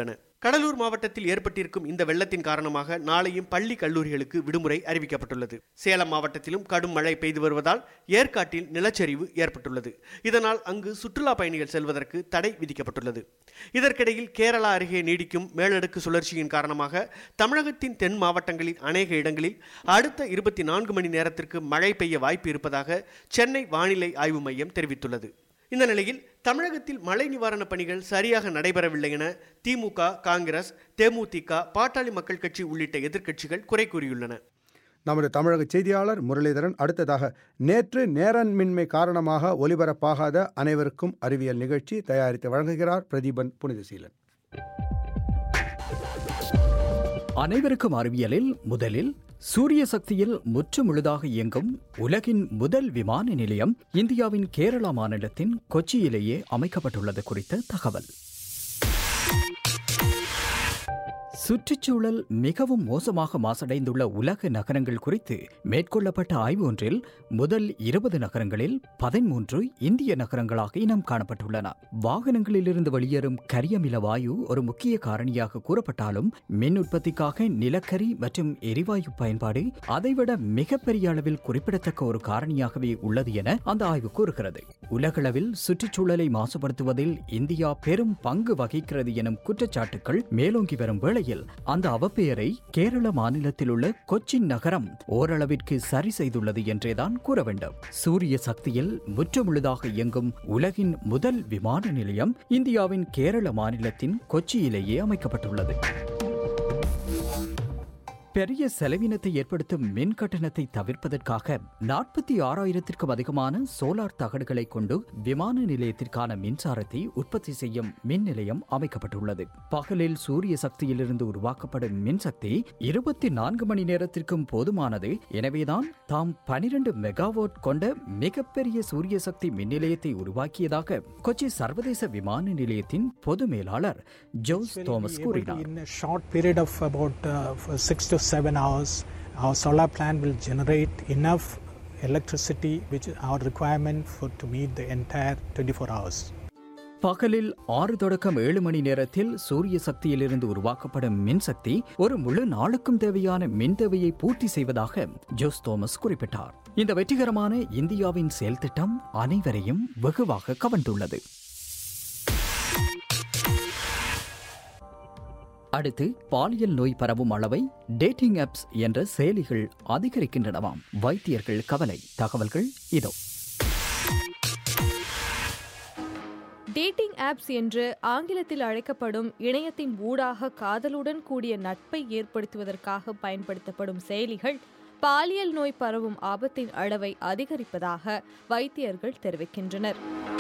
கடலூர் மாவட்டத்தில் ஏற்பட்டிருக்கும் இந்த வெள்ளத்தின் காரணமாக நாளையும் பள்ளி கல்லூரிகளுக்கு விடுமுறை அறிவிக்கப்பட்டுள்ளது சேலம் மாவட்டத்திலும் கடும் மழை பெய்து வருவதால் ஏற்காட்டில் நிலச்சரிவு ஏற்பட்டுள்ளது இதனால் அங்கு சுற்றுலா பயணிகள் செல்வதற்கு தடை விதிக்கப்பட்டுள்ளது இதற்கிடையில் கேரளா அருகே நீடிக்கும் மேலடுக்கு சுழற்சியின் காரணமாக தமிழகத்தின் தென் மாவட்டங்களில் அநேக இடங்களில் அடுத்த இருபத்தி நான்கு மணி நேரத்திற்கு மழை பெய்ய வாய்ப்பு இருப்பதாக சென்னை வானிலை ஆய்வு மையம் தெரிவித்துள்ளது இந்த நிலையில் தமிழகத்தில் மழை நிவாரணப் பணிகள் சரியாக நடைபெறவில்லை என திமுக காங்கிரஸ் தேமுதிக பாட்டாளி மக்கள் கட்சி உள்ளிட்ட எதிர்க்கட்சிகள் குறை கூறியுள்ளன நமது தமிழக செய்தியாளர் முரளிதரன் அடுத்ததாக நேற்று நேரமின்மை காரணமாக ஒலிபரப்பாகாத அனைவருக்கும் அறிவியல் நிகழ்ச்சி தயாரித்து வழங்குகிறார் பிரதீபன் புனிதசீலன் அனைவருக்கும் அறிவியலில் முதலில் சூரிய சக்தியில் முற்றுமுழுதாக இயங்கும் உலகின் முதல் விமான நிலையம் இந்தியாவின் கேரளா மாநிலத்தின் கொச்சியிலேயே அமைக்கப்பட்டுள்ளது குறித்த தகவல் சுற்றுச்சூழல் மிகவும் மோசமாக மாசடைந்துள்ள உலக நகரங்கள் குறித்து மேற்கொள்ளப்பட்ட ஆய்வு ஒன்றில் முதல் இருபது நகரங்களில் பதிமூன்று இந்திய நகரங்களாக இனம் காணப்பட்டுள்ளன வாகனங்களிலிருந்து வெளியேறும் கரியமில வாயு ஒரு முக்கிய காரணியாக கூறப்பட்டாலும் மின் உற்பத்திக்காக நிலக்கரி மற்றும் எரிவாயு பயன்பாடு அதைவிட மிகப்பெரிய அளவில் குறிப்பிடத்தக்க ஒரு காரணியாகவே உள்ளது என அந்த ஆய்வு கூறுகிறது உலகளவில் சுற்றுச்சூழலை மாசுபடுத்துவதில் இந்தியா பெரும் பங்கு வகிக்கிறது எனும் குற்றச்சாட்டுகள் மேலோங்கி வரும் வேளையில் அந்த அவப்பெயரை கேரள மாநிலத்தில் உள்ள கொச்சின் நகரம் ஓரளவிற்கு சரி செய்துள்ளது என்றேதான் கூற வேண்டும் சூரிய சக்தியில் முற்றுமுழுதாக இயங்கும் உலகின் முதல் விமான நிலையம் இந்தியாவின் கேரள மாநிலத்தின் கொச்சியிலேயே அமைக்கப்பட்டுள்ளது பெரிய செலவினத்தை ஏற்படுத்தும் மின் கட்டணத்தை தவிர்ப்பதற்காக நாற்பத்தி ஆறாயிரத்திற்கும் அதிகமான சோலார் தகடுகளை கொண்டு விமான நிலையத்திற்கான மின்சாரத்தை உற்பத்தி செய்யும் மின் நிலையம் அமைக்கப்பட்டுள்ளது பகலில் சூரிய சக்தியிலிருந்து உருவாக்கப்படும் மின்சக்தி இருபத்தி நான்கு மணி நேரத்திற்கும் போதுமானது எனவேதான் தாம் பனிரெண்டு மெகாவாட் கொண்ட மிகப்பெரிய சூரிய சக்தி மின் நிலையத்தை உருவாக்கியதாக கொச்சி சர்வதேச விமான நிலையத்தின் பொது மேலாளர் ஜோஸ் தோமஸ் கூறினார் In a short period of about uh, six to seven hours, our solar plant will generate enough electricity, which is our requirement for to meet the entire 24 hours. பகலில் ஆறு தொடக்கம் ஏழு மணி நேரத்தில் சூரிய சக்தியிலிருந்து உருவாக்கப்படும் மின்சக்தி ஒரு முழு நாளுக்கும் தேவையான மின் தேவையை பூர்த்தி செய்வதாக ஜோஸ் தோமஸ் குறிப்பிட்டார் இந்த வெற்றிகரமான இந்தியாவின் செயல் திட்டம் அனைவரையும் வெகுவாக கவர்ந்துள்ளது அடுத்து பாலியல் நோய் பரவும் அளவை டேட்டிங் ஆப்ஸ் என்ற செயலிகள் அதிகரிக்கின்றனவாம் வைத்தியர்கள் கவலை தகவல்கள் இதோ டேட்டிங் ஆப்ஸ் என்று ஆங்கிலத்தில் அழைக்கப்படும் இணையத்தின் ஊடாக காதலுடன் கூடிய நட்பை ஏற்படுத்துவதற்காக பயன்படுத்தப்படும் செயலிகள் பாலியல் நோய் பரவும் ஆபத்தின் அளவை அதிகரிப்பதாக வைத்தியர்கள் தெரிவிக்கின்றனர்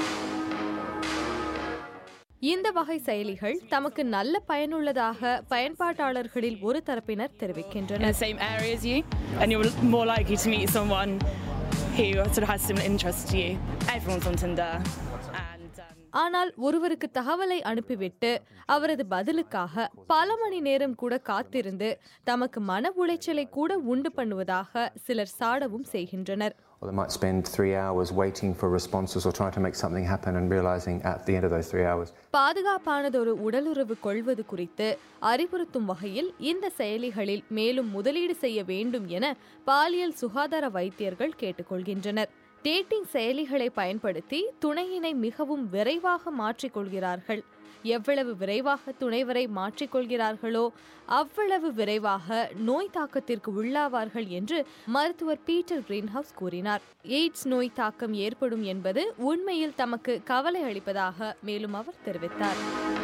இந்த வகை செயலிகள் தமக்கு நல்ல பயனுள்ளதாக பயன்பாட்டாளர்களில் ஒரு தரப்பினர் in தெரிவிக்கின்றனர் the same area as you, and you're more likely to meet someone who sort of has similar interests to you. Everyone's on Tinder. ஆனால் ஒருவருக்கு தகவலை அனுப்பிவிட்டு அவரது பதிலுக்காக பல மணி நேரம் கூட காத்திருந்து தமக்கு மன உளைச்சலை கூட உண்டு பண்ணுவதாக சிலர் சாடவும் செய்கின்றனர் Or they might spend three hours waiting for responses or trying to make something happen and realizing at the end of those three hours. பாதுகாப்பானதொரு உடலுறவு கொள்வது குறித்து அறிவுறுத்தும் வகையில் இந்த செயலிகளில் மேலும் முதலீடு செய்ய வேண்டும் என பாலியல் சுகாதார வைத்தியர்கள் கேட்டுக்கொள்கின்றனர் டேட்டிங் செயலிகளை பயன்படுத்தி துணையினை மிகவும் விரைவாக மாற்றிக்கொள்கிறார்கள் எவ்வளவு விரைவாக துணைவரை மாற்றிக்கொள்கிறார்களோ அவ்வளவு விரைவாக நோய் தாக்கத்திற்கு உள்ளாவார்கள் என்று மருத்துவர் பீட்டர் கிரீன்ஹவுஸ் கூறினார் எய்ட்ஸ் நோய் தாக்கம் ஏற்படும் என்பது உண்மையில் தமக்கு கவலை அளிப்பதாக மேலும் அவர் தெரிவித்தார்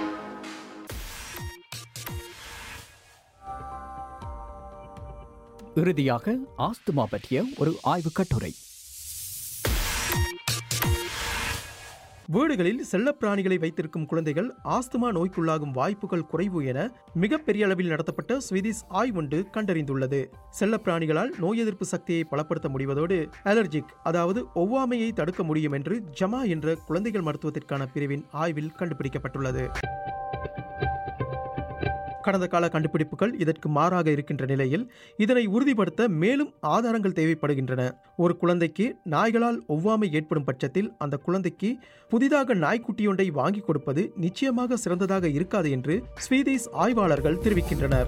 இறுதியாக ஆஸ்துமா பற்றிய ஒரு ஆய்வுக் கட்டுரை வீடுகளில் செல்லப்பிராணிகளை வைத்திருக்கும் குழந்தைகள் ஆஸ்துமா நோய்க்குள்ளாகும் வாய்ப்புகள் குறைவு என மிகப்பெரிய அளவில் நடத்தப்பட்ட ஸ்வீடிஷ் ஆய்வொன்று கண்டறிந்துள்ளது செல்லப்பிராணிகளால் நோய் எதிர்ப்பு சக்தியை பலப்படுத்த முடிவதோடு அலர்ஜிக் அதாவது ஒவ்வாமையை தடுக்க முடியும் என்று ஜமா என்ற குழந்தைகள் மருத்துவத்திற்கான பிரிவின் ஆய்வில் கண்டுபிடிக்கப்பட்டுள்ளது கடந்த கால கண்டுபிடிப்புகள் இதற்கு மாறாக இருக்கின்ற நிலையில் இதனை உறுதிப்படுத்த மேலும் ஆதாரங்கள் தேவைப்படுகின்றன ஒரு குழந்தைக்கு நாய்களால் ஒவ்வாமை ஏற்படும் பட்சத்தில் அந்த குழந்தைக்கு புதிதாக நாய்க்குட்டியொன்றை வாங்கி கொடுப்பது நிச்சயமாக சிறந்ததாக இருக்காது என்று ஸ்வீடிஷ் ஆய்வாளர்கள் தெரிவிக்கின்றனர்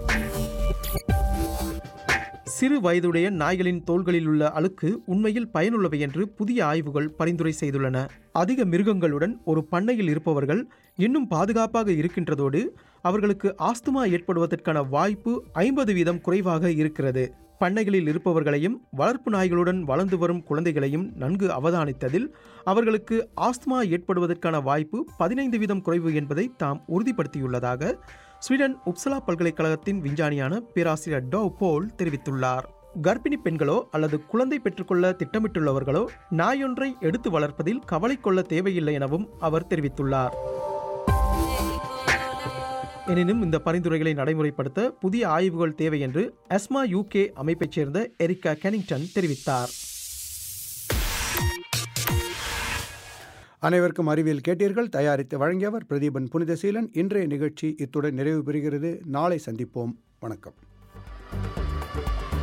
சிறு வயதுடைய நாய்களின் தோள்களில் உள்ள அழுக்கு உண்மையில் பயனுள்ளவை என்று புதிய ஆய்வுகள் பரிந்துரை செய்துள்ளன அதிக மிருகங்களுடன் ஒரு பண்ணையில் இருப்பவர்கள் இன்னும் பாதுகாப்பாக இருக்கின்றதோடு அவர்களுக்கு ஆஸ்துமா ஏற்படுவதற்கான வாய்ப்பு ஐம்பது வீதம் குறைவாக இருக்கிறது பண்ணைகளில் இருப்பவர்களையும் வளர்ப்பு நாய்களுடன் வளர்ந்து வரும் குழந்தைகளையும் நன்கு அவதானித்ததில் அவர்களுக்கு ஆஸ்துமா ஏற்படுவதற்கான வாய்ப்பு பதினைந்து வீதம் குறைவு என்பதை தாம் உறுதிப்படுத்தியுள்ளதாக ஸ்வீடன் உப்சலா பல்கலைக்கழகத்தின் விஞ்ஞானியான பேராசிரியர் டோ போல் தெரிவித்துள்ளார் கர்ப்பிணி பெண்களோ அல்லது குழந்தை பெற்றுக்கொள்ள திட்டமிட்டுள்ளவர்களோ நாயொன்றை எடுத்து வளர்ப்பதில் கவலை கொள்ள தேவையில்லை எனவும் அவர் தெரிவித்துள்ளார் எனினும் இந்த பரிந்துரைகளை நடைமுறைப்படுத்த புதிய ஆய்வுகள் தேவை என்று அஸ்மா யூகே அமைப்பைச் சேர்ந்த எரிக்கா கெனிங்டன் தெரிவித்தார் அனைவருக்கும் அறிவியல் கேட்டீர்கள் தயாரித்து வழங்கியவர் பிரதீபன் புனிதசீலன் இன்றைய நிகழ்ச்சி இத்துடன் நிறைவு பெறுகிறது நாளை சந்திப்போம் வணக்கம்